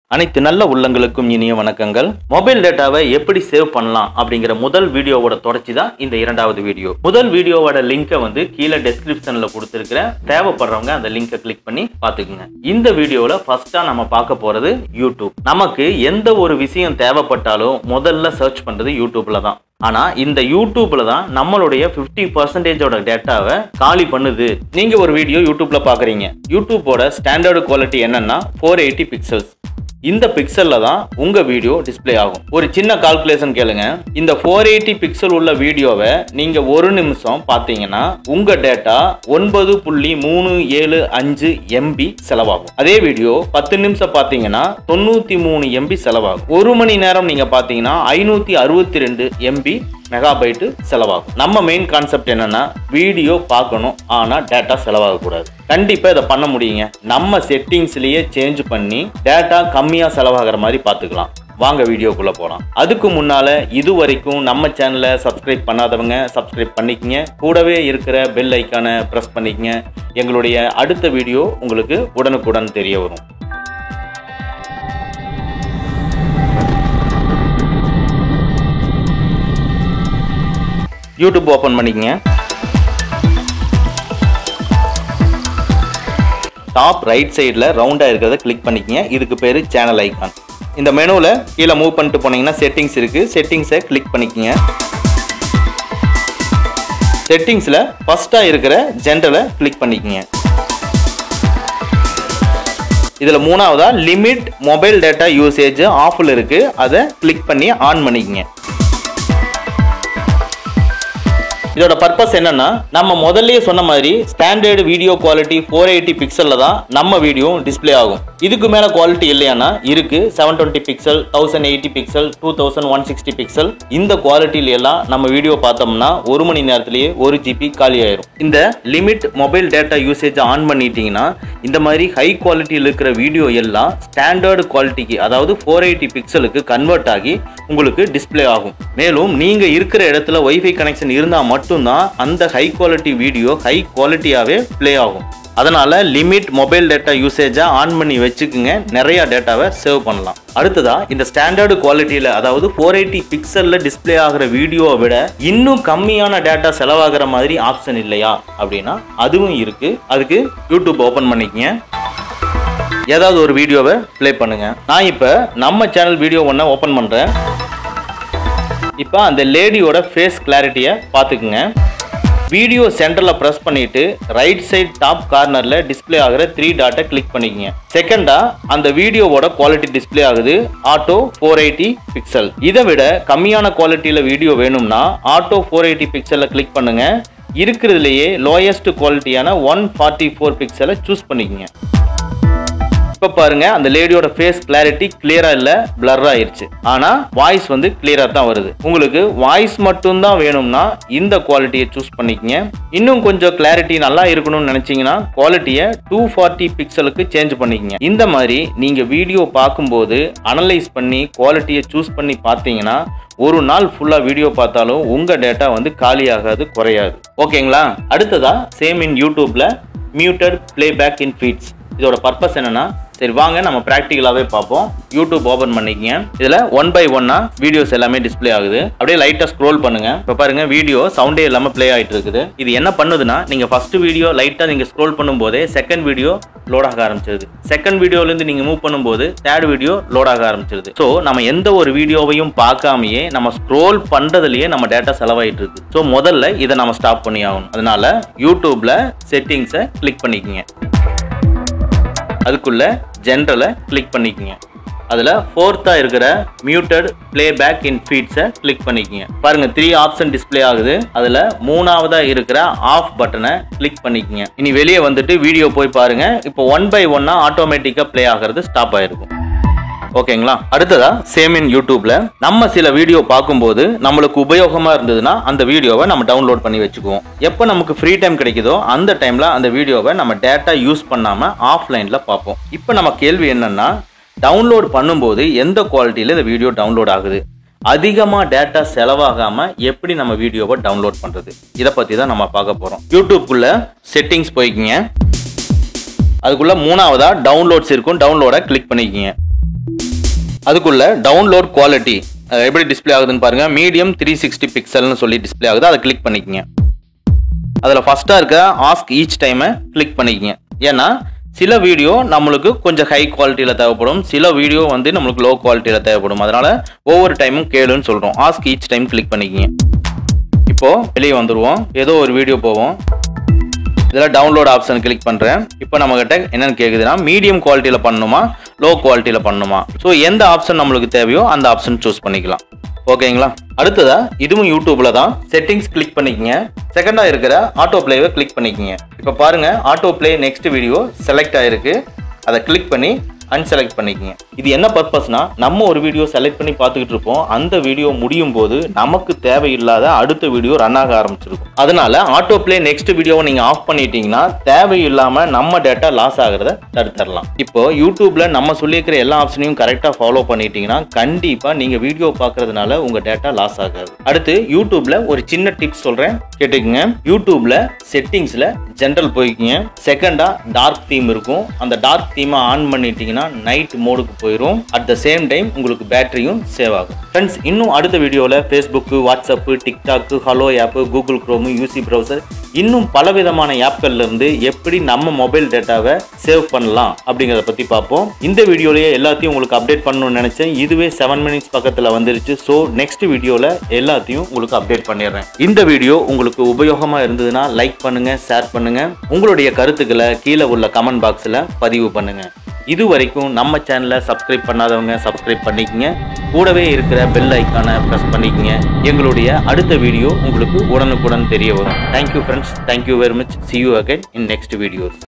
அனைத்து நல்ல உள்ளங்களுக்கும் இனிய வணக்கங்கள் மொபைல் டேட்டாவை எப்படி சேவ் பண்ணலாம் அப்படிங்கிற முதல் வீடியோவோட தொடர்ச்சி தான் இந்த இரண்டாவது வீடியோ முதல் வீடியோவோட லிங்கை வந்து கீழே டெஸ்கிரிப்ஷன்ல கொடுத்துருக்கிறேன் தேவைப்படுறவங்க அந்த லிங்கை கிளிக் பண்ணி பார்த்துக்குங்க இந்த வீடியோவில் ஃபர்ஸ்டா நம்ம பார்க்க போறது யூடியூப் நமக்கு எந்த ஒரு விஷயம் தேவைப்பட்டாலும் முதல்ல சர்ச் பண்றது யூடியூப்ல தான் ஆனா இந்த யூடியூப்ல தான் நம்மளுடைய 50% பர்சன்டேஜோட டேட்டாவை காலி பண்ணுது நீங்க ஒரு வீடியோ யூடியூப்ல பாக்குறீங்க யூடியூபோட ஸ்டாண்டர்டு குவாலிட்டி என்னன்னா ஃபோர் எயிட்டி பிக்சல்ஸ் இந்த பிக்சல்ல தான் உங்க வீடியோ டிஸ்ப்ளே ஆகும் ஒரு சின்ன கால்குலேஷன் கேளுங்க இந்த ஃபோர் எயிட்டி பிக்சல் உள்ள வீடியோவை நீங்க ஒரு நிமிஷம் பார்த்தீங்கன்னா உங்க டேட்டா ஒன்பது புள்ளி மூணு ஏழு அஞ்சு எம்பி செலவாகும் அதே வீடியோ பத்து நிமிஷம் பார்த்தீங்கன்னா தொண்ணூத்தி மூணு எம்பி செலவாகும் ஒரு மணி நேரம் நீங்க பார்த்தீங்கன்னா ஐநூத்தி அறுபத்தி ரெண்டு எம்பி மெகாபைட்டு செலவாகும் நம்ம மெயின் கான்செப்ட் என்னன்னா வீடியோ பார்க்கணும் ஆனா டேட்டா செலவாகக்கூடாது கண்டிப்பா இதை பண்ண முடியுங்க நம்ம செட்டிங்ஸ்லயே சேஞ்ச் பண்ணி டேட்டா கம்மியா செலவாகிற மாதிரி பார்த்துக்கலாம் வாங்க வீடியோக்குள்ள போகலாம் அதுக்கு முன்னால இது வரைக்கும் நம்ம சேனலை சப்ஸ்கிரைப் பண்ணாதவங்க சப்ஸ்கிரைப் பண்ணிக்கங்க கூடவே இருக்கிற பெல் ஐக்கானை ப்ரெஸ் பண்ணிக்கங்க எங்களுடைய அடுத்த வீடியோ உங்களுக்கு உடனுக்குடன் தெரிய வரும் யூடியூப் ஓப்பன் பண்ணிக்கங்க டாப் ரைட் சைடில் ரவுண்டாக இருக்கிறத கிளிக் பண்ணிக்கங்க இதுக்கு பேர் சேனல் ஐகான் இந்த மெனுவில் கீழே மூவ் பண்ணிட்டு போனீங்கன்னா செட்டிங்ஸ் இருக்குது செட்டிங்ஸை கிளிக் பண்ணிக்கங்க செட்டிங்ஸில் ஃபஸ்ட்டாக இருக்கிற ஜென்ரலை கிளிக் பண்ணிக்கங்க இதில் மூணாவதா லிமிட் மொபைல் டேட்டா யூசேஜ் ஆஃபில் இருக்குது அதை கிளிக் பண்ணி ஆன் பண்ணிக்கங்க இதோட பர்பஸ் என்னன்னா நம்ம முதல்லயே சொன்ன மாதிரி standard video quality four eighty பிக்சல்ல தான் நம்ம வீடியோ டிஸ்ப்ளே ஆகும் இதுக்கு மேல குவாலிட்டி இல்லையானா இருக்கு seven twenty pixel thousand eighty pixel two thousand one sixty pixel இந்த குவாலிட்டியில எல்லாம் நம்ம வீடியோ பார்த்தோம்னா ஒரு மணி நேரத்திலேயே ஒரு ஜிபி காலி ஆயிரும் இந்த limit mobile data usage on பண்ணிட்டீங்கன்னா இந்த மாதிரி ஹை குவாலிட்டியில் இருக்கிற வீடியோ எல்லாம் ஸ்டாண்டர்டு குவாலிட்டிக்கு அதாவது ஃபோர் எயிட்டி பிக்சலுக்கு கன்வெர்ட் ஆகி உங்களுக்கு டிஸ்ப்ளே ஆகும் மேலும் நீங்க இருக்கிற இடத்துல ஒய்ஃபை கனெக்ஷன் இருந்தால் மட்டும்தான் அந்த ஹை குவாலிட்டி வீடியோ ஹை குவாலிட்டியாகவே ப்ளே ஆகும் அதனால லிமிட் மொபைல் டேட்டா யூசேஜை ஆன் பண்ணி வச்சுக்குங்க நிறைய டேட்டாவை சேவ் பண்ணலாம் அடுத்ததா இந்த ஸ்டாண்டர்டு குவாலிட்டியில் அதாவது ஃபோர் எயிட்டி பிக்சலில் டிஸ்ப்ளே ஆகிற வீடியோவை விட இன்னும் கம்மியான டேட்டா செலவாகிற மாதிரி ஆப்ஷன் இல்லையா அப்படின்னா அதுவும் இருக்கு அதுக்கு யூடியூப் ஓப்பன் பண்ணிக்கங்க ஏதாவது ஒரு வீடியோவை ப்ளே பண்ணுங்க நான் இப்போ நம்ம சேனல் வீடியோ ஒன்று ஓப்பன் பண்ணுறேன் இப்போ அந்த லேடியோட ஃபேஸ் கிளாரிட்டியை பார்த்துக்குங்க வீடியோ சென்டரில் ப்ரெஸ் பண்ணிட்டு ரைட் சைடு டாப் கார்னரில் டிஸ்ப்ளே ஆகிற த்ரீ டாட்டை கிளிக் பண்ணிக்கங்க செகண்டா அந்த வீடியோவோட குவாலிட்டி டிஸ்ப்ளே ஆகுது ஆட்டோ ஃபோர் எயிட்டி பிக்சல் இதை விட கம்மியான குவாலிட்டியில் வீடியோ வேணும்னா ஆட்டோ ஃபோர் எயிட்டி பிக்சலில் கிளிக் பண்ணுங்க இருக்கிறதுலையே லோயஸ்ட் குவாலிட்டியான ஒன் ஃபார்ட்டி ஃபோர் பிக்சலை சூஸ் பண்ணிக்கங்க இப்போ பாருங்க அந்த லேடியோட ஃபேஸ் கிளாரிட்டி கிளியரா இல்ல பிளர் ஆயிருச்சு ஆனா வாய்ஸ் வந்து கிளியரா தான் வருது உங்களுக்கு வாய்ஸ் மட்டும்தான் வேணும்னா இந்த குவாலிட்டியை சூஸ் பண்ணிக்கங்க இன்னும் கொஞ்சம் கிளாரிட்டி நல்லா இருக்கணும்னு நினைச்சீங்கன்னா குவாலிட்டியை டூ ஃபார்ட்டி பிக்சலுக்கு சேஞ்ச் பண்ணிக்கங்க இந்த மாதிரி நீங்க வீடியோ பார்க்கும்போது அனலைஸ் பண்ணி குவாலிட்டியை சூஸ் பண்ணி பார்த்தீங்கன்னா ஒரு நாள் ஃபுல்லாக வீடியோ பார்த்தாலும் உங்கள் டேட்டா வந்து காலியாகாது குறையாது ஓகேங்களா அடுத்ததா சேம் இன் யூடியூப்ல மியூட்டட் பிளேபேக் இன் ஃபீட்ஸ் இதோட பர்பஸ் என்னன்னா சரி வாங்க நம்ம ப்ராக்டிக்கலாகவே பார்ப்போம் யூடியூப் ஓப்பன் பண்ணிக்கங்க இதில் ஒன் பை ஒன்னாக வீடியோஸ் எல்லாமே டிஸ்ப்ளே ஆகுது அப்படியே லைட்டாக ஸ்க்ரோல் பண்ணுங்க இப்போ பாருங்க வீடியோ சவுண்டே இல்லாமல் ப்ளே ஆகிட்டு இருக்குது இது என்ன பண்ணுதுன்னா நீங்கள் ஃபர்ஸ்ட் வீடியோ லைட்டாக நீங்கள் ஸ்க்ரோல் பண்ணும்போதே செகண்ட் வீடியோ லோட் ஆக ஆரம்பிச்சிருது செகண்ட் வீடியோலேருந்து நீங்கள் மூவ் பண்ணும்போது தேர்ட் வீடியோ லோட் ஆக ஆரம்பிச்சிருது ஸோ நம்ம எந்த ஒரு வீடியோவையும் பார்க்காமயே நம்ம ஸ்க்ரோல் பண்ணுறதுலையே நம்ம டேட்டா செலவாயிட்டு இருக்கு ஸோ முதல்ல இதை நம்ம ஸ்டாப் பண்ணி ஆகணும் அதனால யூடியூப்ல செட்டிங்ஸை கிளிக் பண்ணிக்கங்க அதுக்குள்ள ஜென்ரலை கிளிக் பண்ணிக்கங்க அதில் ஃபோர்த்தாக இருக்கிற மியூட்டட் பிளேபேக் இன் ஃபீட்ஸை கிளிக் பண்ணிக்கங்க பாருங்க த்ரீ ஆப்ஷன் டிஸ்ப்ளே ஆகுது அதில் மூணாவதாக இருக்கிற ஆஃப் பட்டனை கிளிக் பண்ணிக்கங்க இனி வெளியே வந்துட்டு வீடியோ போய் பாருங்க இப்போ ஒன் பை ஒன்னாக ஆட்டோமேட்டிக்காக ப்ளே ஆகிறது ஸ்டாப் ஆயிருக்கும் ஓகேங்களா அடுத்ததா சேம் இன் யூடியூப்ல நம்ம சில வீடியோ பார்க்கும்போது நம்மளுக்கு உபயோகமா இருந்ததுன்னா அந்த வீடியோவை நம்ம டவுன்லோட் பண்ணி வச்சுக்குவோம் எப்போ நமக்கு ஃப்ரீ டைம் கிடைக்குதோ அந்த டைம்ல அந்த வீடியோவை நம்ம டேட்டா யூஸ் பண்ணாம ஆஃப்லைன்ல பார்ப்போம் இப்போ நம்ம கேள்வி என்னன்னா டவுன்லோட் பண்ணும்போது எந்த குவாலிட்டியில இந்த வீடியோ டவுன்லோட் ஆகுது அதிகமாக டேட்டா செலவாகாம எப்படி நம்ம வீடியோவை டவுன்லோட் பண்றது இதை பத்தி தான் நம்ம பார்க்க போறோம் யூடியூப்குள்ள செட்டிங்ஸ் போய்க்கிங்க அதுக்குள்ள மூணாவதா டவுன்லோட்ஸ் இருக்கும் டவுன்லோட கிளிக் பண்ணிக்கிங்க அதுக்குள்ள டவுன்லோட் குவாலிட்டி எப்படி டிஸ்ப்ளே ஆகுதுன்னு பாருங்க மீடியம் த்ரீ சிக்ஸ்டி பிக்சல்னு சொல்லி டிஸ்ப்ளே ஆகுது அதை கிளிக் பண்ணிக்கங்க அதில் ஃபஸ்ட்டாக இருக்க ஆஸ்க் ஈச் டைமை கிளிக் பண்ணிக்கங்க ஏன்னா சில வீடியோ நம்மளுக்கு கொஞ்சம் ஹை குவாலிட்டியில் தேவைப்படும் சில வீடியோ வந்து நம்மளுக்கு லோ குவாலிட்டியில் தேவைப்படும் அதனால ஒவ்வொரு டைமும் கேளுன்னு சொல்கிறோம் ஆஸ்க் ஈச் டைம் கிளிக் பண்ணிக்கங்க இப்போ வெளியே வந்துடுவோம் ஏதோ ஒரு வீடியோ போவோம் இதில் டவுன்லோட் ஆப்ஷன் கிளிக் பண்ணுறேன் இப்போ நம்மகிட்ட என்னென்னு கேட்குதுன்னா மீடியம் குவாலிட்டியில் பண்ணணுமா லோ குவாலிட்டியில் பண்ணணுமா ஸோ எந்த ஆப்ஷன் நம்மளுக்கு தேவையோ அந்த ஆப்ஷன் சூஸ் பண்ணிக்கலாம் ஓகேங்களா அடுத்ததா இதுவும் யூடியூப்ல தான் செட்டிங்ஸ் கிளிக் பண்ணிக்கங்க செகண்டா இருக்கிற ஆட்டோ பிளேவை கிளிக் பண்ணிக்கங்க இப்போ பாருங்க auto play next video select ஆயிருக்கு அதை கிளிக் பண்ணி அன்செலக்ட் பண்ணிக்கங்க இது என்ன பர்பஸ்னா நம்ம ஒரு வீடியோ செலக்ட் பண்ணி பார்த்துக்கிட்டு இருப்போம் அந்த வீடியோ முடியும் போது நமக்கு தேவையில்லாத அடுத்த வீடியோ ரன் ஆக ஆரம்பிச்சிருக்கும் அதனால ஆட்டோ பிளே நெக்ஸ்ட் வீடியோவை நீங்க ஆஃப் பண்ணிட்டீங்கன்னா தேவையில்லாம நம்ம டேட்டா லாஸ் ஆகிறத தடுத்துடலாம் இப்போ யூடியூப்ல நம்ம சொல்லியிருக்கிற எல்லா ஆப்ஷனையும் கரெக்டாக ஃபாலோ பண்ணிட்டீங்கன்னா கண்டிப்பா நீங்க வீடியோ பார்க்கறதுனால உங்க டேட்டா லாஸ் ஆகாது அடுத்து யூடியூப்ல ஒரு சின்ன டிப்ஸ் சொல்றேன் கேட்டுக்கங்க யூடியூப்ல செட்டிங்ஸ்ல ஜென்ரல் போய்க்கிங்க செகண்டா டார்க் தீம் இருக்கும் அந்த டார்க் தீமை ஆன் பண்ணிட்டீங்கன்னா நைட் மோடுக்கு போயிடும் அட் த சேம் டைம் உங்களுக்கு பேட்டரியும் சேவ் ஆகும் ஃப்ரெண்ட்ஸ் இன்னும் அடுத்த வீடியோவில் Facebook WhatsApp TikTok Helo app Google Chrome UC browser இன்னும் பலவிதமான ஆப்கள்ல இருந்து எப்படி நம்ம மொபைல் டேட்டாவை சேவ் பண்ணலாம் அப்படிங்கிறத பற்றி பார்ப்போம் இந்த வீடியோலயே எல்லாத்தையும் உங்களுக்கு அப்டேட் பண்ணணும்னு நினைச்சேன் இதுவே செவன் மினிட்ஸ் பக்கத்தில் வந்துருச்சு ஸோ நெக்ஸ்ட் வீடியோவில் எல்லாத்தையும் உங்களுக்கு அப்டேட் பண்ணிடுறேன் இந்த வீடியோ உங்களுக்கு உபயோகமாக இருந்ததுன்னா லைக் பண்ணுங்க ஷேர் பண்ணுங்க உங்களுடைய கருத்துக்களை கீழே உள்ள கமெண்ட் பாக்ஸில் பதிவு பண்ணுங்க இது வரைக்கும் நம்ம சேனலை சப்ஸ்கிரைப் பண்ணாதவங்க சப்ஸ்கிரைப் பண்ணிக்கங்க கூடவே இருக்கிற பெல் ஐக்கானை ப்ரெஸ் பண்ணிக்கங்க எங்களுடைய அடுத்த வீடியோ உங்களுக்கு உடனுக்குடன் தெரிய வரும் thank you friends thank you very much see you again in next videos